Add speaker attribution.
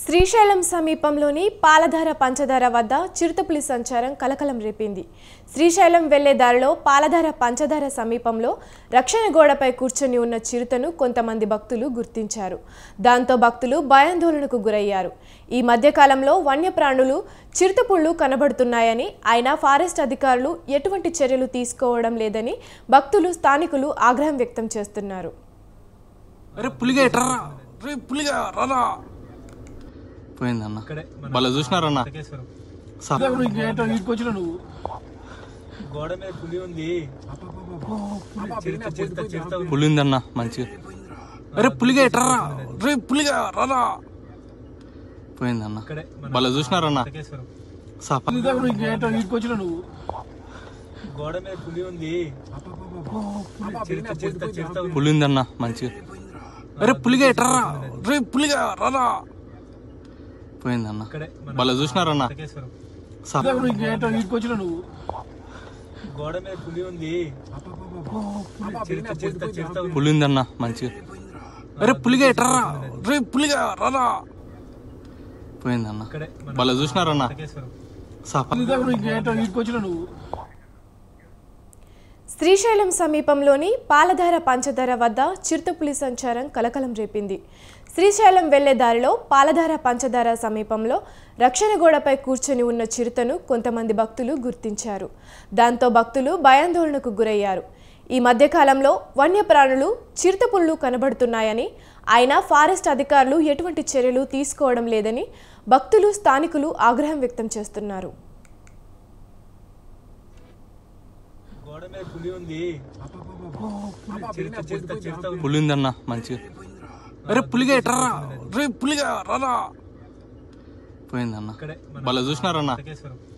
Speaker 1: శ్రీశైలం సమీపంలోని పాలధార పంచదార వద్ద చిరుతపులి సంచారం కలకలం రేపింది శ్రీశైలం వెళ్లే దారిలో పాలధార పంచదార సమీపంలో రక్షణ గోడపై కూర్చొని ఉన్న చిరుతను కొంతమంది భక్తులు గుర్తించారు దాంతో భక్తులు భయాందోళనకు గురయ్యారు ఈ మధ్యకాలంలో వన్యప్రాణులు చిరుతపుళ్లు కనబడుతున్నాయని అయినా ఫారెస్ట్ అధికారులు ఎటువంటి చర్యలు తీసుకోవడం లేదని భక్తులు స్థానికులు ఆగ్రహం వ్యక్తం చేస్తున్నారు
Speaker 2: అరే పులిగా ఎట్రా రే పులిగా రారా పోయిందన్న భలే చూసినారన్న
Speaker 3: వెంకటేశ్వరం
Speaker 2: సా-
Speaker 4: ఇంకేంటో ఇంటికొచ్చిన నువ్వు
Speaker 3: గోడ మీద పులి ఉంది చిరుత చిరుత చిరుత ఉంది.
Speaker 2: పులి ఉందన్న మంచిగా అరే పులిగా ఎట్రా రే పులిగా రారా పోయిందన్న
Speaker 3: ఇక్కడే మన
Speaker 2: భలే చూసినారన్న
Speaker 3: వెంకటేశ్వరం
Speaker 2: సా-
Speaker 4: ఇంకేంటో ఇంటికొచ్చిన నువ్వు
Speaker 3: గోడ మీద పులి ఉంది చిరుత చిరుత చిరుత ఉంది.
Speaker 2: పులి ఉందన్న మంచిగా అరే పులిగా ఎట్రా రే పులిగా రారా పోయిందన్న
Speaker 3: ఇక్కడే మన
Speaker 2: భలే చూసినారన్న
Speaker 3: వెంకటేశ్వరం
Speaker 2: సా-
Speaker 4: ఇంకేంటో ఇంటికొచ్చిన నువ్వు
Speaker 3: గోడ మీద పులి ఉంది చిరుత చిరుత చిరుత ఉంది.
Speaker 2: పులి ఉందన్న మంచిగా అరే పులిగా ఎట్రా రే పులిగా రారా పోయిందన్న
Speaker 3: ఇక్కడే మన
Speaker 2: భలే చూసినారన్న
Speaker 3: వెంకటేశ్వరం
Speaker 2: సా-
Speaker 4: ఇంకేంటో ఇంటికొచ్చిన నువ్వు
Speaker 1: శ్రీశైలం సమీపంలోని పాలధార పంచదార వద్ద చిరుతపులి సంచారం కలకలం రేపింది శ్రీశైలం వెళ్లే దారిలో పాలధార పంచదార సమీపంలో రక్షణ గోడపై కూర్చొని ఉన్న చిరుతను కొంతమంది భక్తులు గుర్తించారు దాంతో భక్తులు భయాందోళనకు గురయ్యారు ఈ మధ్యకాలంలో వన్యప్రాణులు చిరుతపుళ్ళు కనబడుతున్నాయని అయినా ఫారెస్ట్ అధికారులు ఎటువంటి చర్యలు తీసుకోవడం లేదని భక్తులు స్థానికులు ఆగ్రహం వ్యక్తం చేస్తున్నారు
Speaker 3: గోడ మీద పులి ఉంది చిరుత చిరుత చిరుత ఉంది.
Speaker 2: పులి ఉందన్న మంచిగా అరే పులిగా ఎట్రా రే పులిగా రారా పోయిందన్న
Speaker 3: ఇక్కడే మన
Speaker 2: భలే చూసినారన్న
Speaker 3: వెంకటేశ్వరం